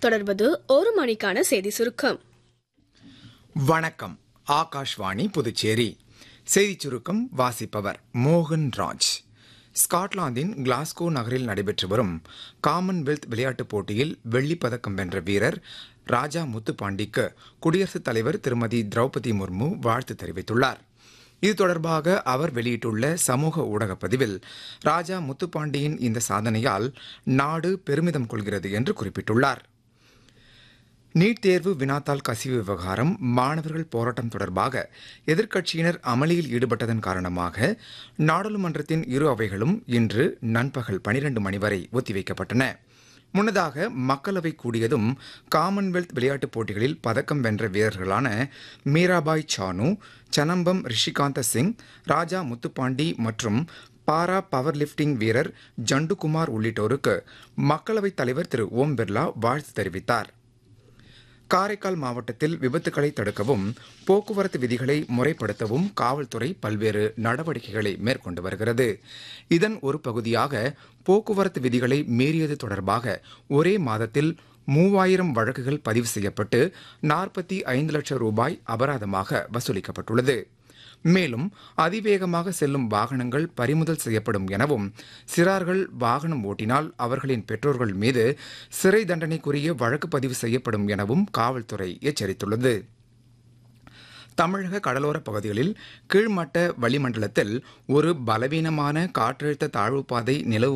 தொடர்வது ஒரு மணிக்கான செய்தி சுருக்கம் வணக்கம் ஆகாஷ்வாணி புதுச்சேரி செய்திச் சுருக்கம் வாசிப்பவர் மோகன் ராஜ் ஸ்காட்லாந்தின் கிளாஸ்கோ நகரில் நடைபெற்று வரும் காமன்வெல்த் விளையாட்டுப் போட்டியில் வெள்ளிப் பதக்கம் வென்ற வீரர் ராஜா முத்துப்பாண்டிக்கு குடியரசுத் தலைவர் திருமதி திரௌபதி முர்மு வாழ்த்து தெரிவித்துள்ளார் இது தொடர்பாக அவர் வெளியிட்டுள்ள சமூக ஊடக பதிவில் ராஜா முத்துப்பாண்டியின் இந்த சாதனையால் நாடு பெருமிதம் கொள்கிறது என்று குறிப்பிட்டுள்ளார் நீட் தேர்வு வினாத்தாள் கசிவு விவகாரம் மாணவர்கள் போராட்டம் தொடர்பாக எதிர்க்கட்சியினர் அமளியில் ஈடுபட்டதன் காரணமாக நாடாளுமன்றத்தின் இரு அவைகளும் இன்று நண்பகல் பனிரண்டு மணி வரை ஒத்திவைக்கப்பட்டன முன்னதாக மக்களவை கூடியதும் காமன்வெல்த் விளையாட்டுப் போட்டிகளில் பதக்கம் வென்ற வீரர்களான மீராபாய் சானு சனம்பம் ரிஷிகாந்த சிங் ராஜா முத்துப்பாண்டி மற்றும் பாரா பவர் லிஃப்டிங் வீரர் ஜண்டுகுமார் உள்ளிட்டோருக்கு மக்களவைத் தலைவர் திரு ஓம் பிர்லா வாழ்த்து தெரிவித்தார் காரைக்கால் மாவட்டத்தில் விபத்துகளை தடுக்கவும் போக்குவரத்து விதிகளை முறைப்படுத்தவும் காவல்துறை பல்வேறு நடவடிக்கைகளை மேற்கொண்டு வருகிறது இதன் ஒரு பகுதியாக போக்குவரத்து விதிகளை மீறியது தொடர்பாக ஒரே மாதத்தில் மூவாயிரம் வழக்குகள் பதிவு செய்யப்பட்டு நாற்பத்தி ஐந்து லட்சம் ரூபாய் அபராதமாக வசூலிக்கப்பட்டுள்ளது மேலும் அதிவேகமாக செல்லும் வாகனங்கள் பறிமுதல் செய்யப்படும் எனவும் சிறார்கள் வாகனம் ஓட்டினால் அவர்களின் பெற்றோர்கள் மீது சிறை தண்டனைக்குரிய வழக்கு பதிவு செய்யப்படும் எனவும் காவல்துறை எச்சரித்துள்ளது தமிழக கடலோர பகுதிகளில் கீழ்மட்ட வளிமண்டலத்தில் ஒரு பலவீனமான காற்றழுத்த தாழ்வுப்பாதை நிலவு